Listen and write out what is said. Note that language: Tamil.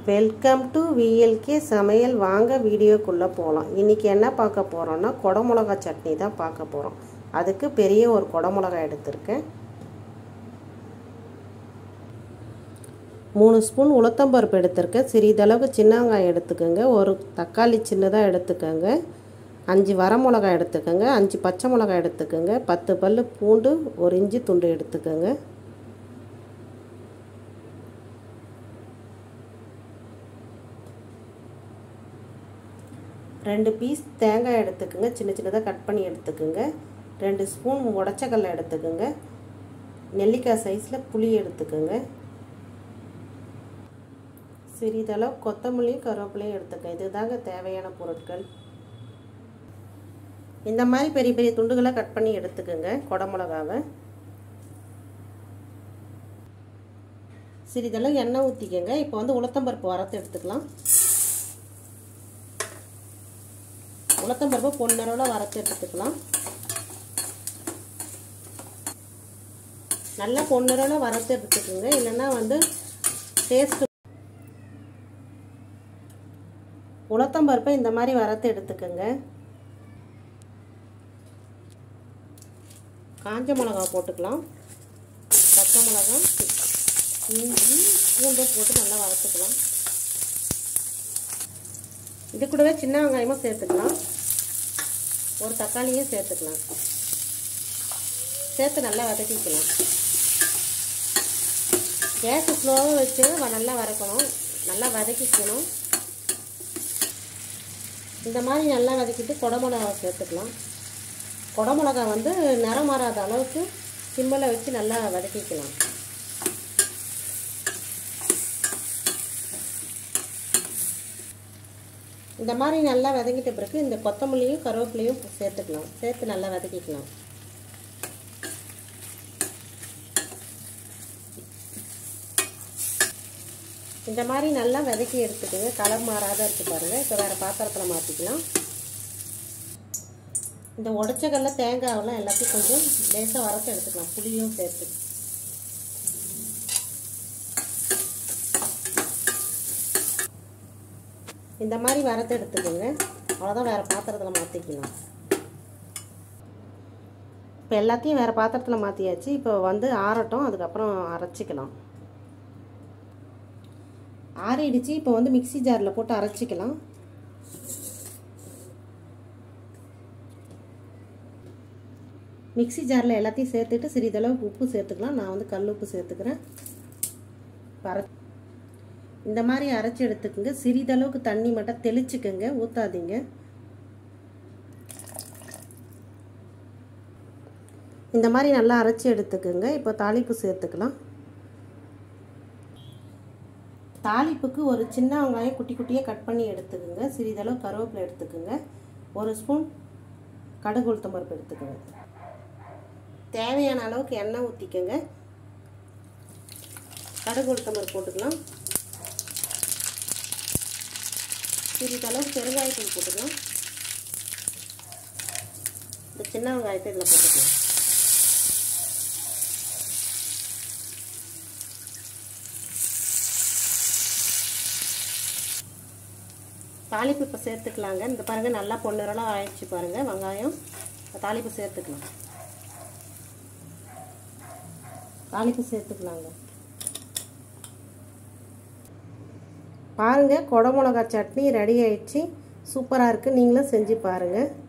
வெல்கம் டு விஎல்கே சமையல் வாங்க வீடியோக்குள்ளே போகலாம் இன்றைக்கி என்ன பார்க்க போகிறோன்னா குடமிளகா சட்னி தான் பார்க்க போகிறோம் அதுக்கு பெரிய ஒரு குடமிளகா எடுத்திருக்கேன் மூணு ஸ்பூன் உளுத்தம்பருப்பு எடுத்திருக்கேன் சிறிதளவு சின்ன வெங்காயம் எடுத்துக்கோங்க ஒரு தக்காளி சின்னதாக எடுத்துக்கோங்க அஞ்சு வரமிளகாய் எடுத்துக்கோங்க அஞ்சு பச்சை மிளகாய் எடுத்துக்கோங்க பத்து பல் பூண்டு ஒரு இஞ்சி துண்டு எடுத்துக்கோங்க ரெண்டு பீஸ் தேங்காய் எடுத்துக்கோங்க சின்ன சின்னதாக கட் பண்ணி எடுத்துக்கோங்க ரெண்டு ஸ்பூன் உடச்சக்கல்ல எடுத்துக்கோங்க நெல்லிக்காய் சைஸில் புளி எடுத்துக்கோங்க சிறிதளவு கொத்தமல்லியும் கருவேப்பிலையும் எடுத்துக்கோங்க இதுதாங்க தேவையான பொருட்கள் இந்த மாதிரி பெரிய பெரிய துண்டுகளை கட் பண்ணி எடுத்துக்கோங்க குடமிளகாவை சிறிதளவு எண்ணெய் ஊற்றிக்கோங்க இப்போ வந்து உளுத்தம்பருப்பு வரத்து எடுத்துக்கலாம் உளுத்தம்பருப்பு பொன்னரோட வறுத்து எடுத்துக்கலாம் நல்லா பொன்னரோட வறுத்து எடுத்துக்கோங்க இல்லைன்னா வந்து டேஸ்ட் உளுத்தம்பருப்பை இந்த மாதிரி வறுத்து எடுத்துக்கோங்க காஞ்ச மிளகா போட்டுக்கலாம் பச்சை மிளகா இஞ்சி பூண்டும் போட்டு நல்லா வறுத்துக்கலாம் இது கூடவே சின்ன வெங்காயமும் சேர்த்துக்கலாம் ஒரு தக்காளியும் சேர்த்துக்கலாம் சேர்த்து நல்லா வதக்கிக்கலாம் கேஸ் ஸ்லோவாக வச்சு நல்லா வதக்கணும் நல்லா வதக்கிக்கணும் இந்த மாதிரி நல்லா வதக்கிட்டு குடமிளகா சேர்த்துக்கலாம் குடமிளகா வந்து நிறம் மாறாத அளவுக்கு சிம்மில் வச்சு நல்லா வதக்கிக்கலாம் இந்த மாதிரி நல்லா வதங்கிட்ட பிறகு இந்த கொத்தமல்லியும் கருவேப்பிலையும் சேர்த்துக்கலாம் சேர்த்து நல்லா வதக்கிக்கலாம் இந்த மாதிரி நல்லா வதக்கி எடுத்துக்கோங்க கலர் மாறாத இருக்கு பாருங்கள் இப்போ வேறு பாத்திரத்தில் மாற்றிக்கலாம் இந்த உடச்சக்கல்ல தேங்காயெல்லாம் எல்லாத்தையும் கொஞ்சம் லேசாக வறுத்து எடுத்துக்கலாம் புளியும் சேர்த்து இந்த மாதிரி வறுத்து எடுத்துக்கோங்க அவ்வளோதான் வேறு பாத்திரத்தில் மாற்றிக்கலாம் இப்போ எல்லாத்தையும் வேறு பாத்திரத்தில் மாற்றியாச்சு இப்போ வந்து ஆறட்டும் அதுக்கப்புறம் அரைச்சிக்கலாம் ஆறிடுச்சு இப்போ வந்து மிக்சி ஜாரில் போட்டு அரைச்சிக்கலாம் மிக்சி ஜாரில் எல்லாத்தையும் சேர்த்துட்டு சிறிதளவுக்கு உப்பு சேர்த்துக்கலாம் நான் வந்து கல் உப்பு சேர்த்துக்கிறேன் அரை இந்த மாதிரி அரைச்சி எடுத்துக்கோங்க சிறிதளவுக்கு தண்ணி மட்டும் தெளிச்சுக்கோங்க ஊற்றாதீங்க இந்த மாதிரி நல்லா அரைச்சி எடுத்துக்கோங்க இப்போ தாளிப்பு சேர்த்துக்கலாம் தாளிப்புக்கு ஒரு சின்ன வெங்காயம் குட்டி குட்டியாக கட் பண்ணி எடுத்துக்கோங்க சிறிதளவு கருவேப்பிலை எடுத்துக்கோங்க ஒரு ஸ்பூன் கடுகு உளுத்தம் பருப்பு எடுத்துக்கோங்க தேவையான அளவுக்கு எண்ணெய் ஊற்றிக்கோங்க கடுகு உளுத்தம் பருப்பு போட்டுக்கலாம் சிறிதளவு பெருங்காயத்தூள் போட்டுக்கலாம் இந்த சின்ன வெங்காயத்தை இதில் போட்டுக்கலாம் தாளிப்பு இப்போ சேர்த்துக்கலாங்க இந்த பாருங்கள் நல்லா பொன்னிறலாம் ஆயிடுச்சு பாருங்கள் வெங்காயம் தாளிப்பு சேர்த்துக்கலாம் தாளிப்பு சேர்த்துக்கலாங்க பாருங்கள் குடமிளகா சட்னி ரெடி ஆயிடுச்சு சூப்பராக இருக்குது நீங்களும் செஞ்சு பாருங்கள்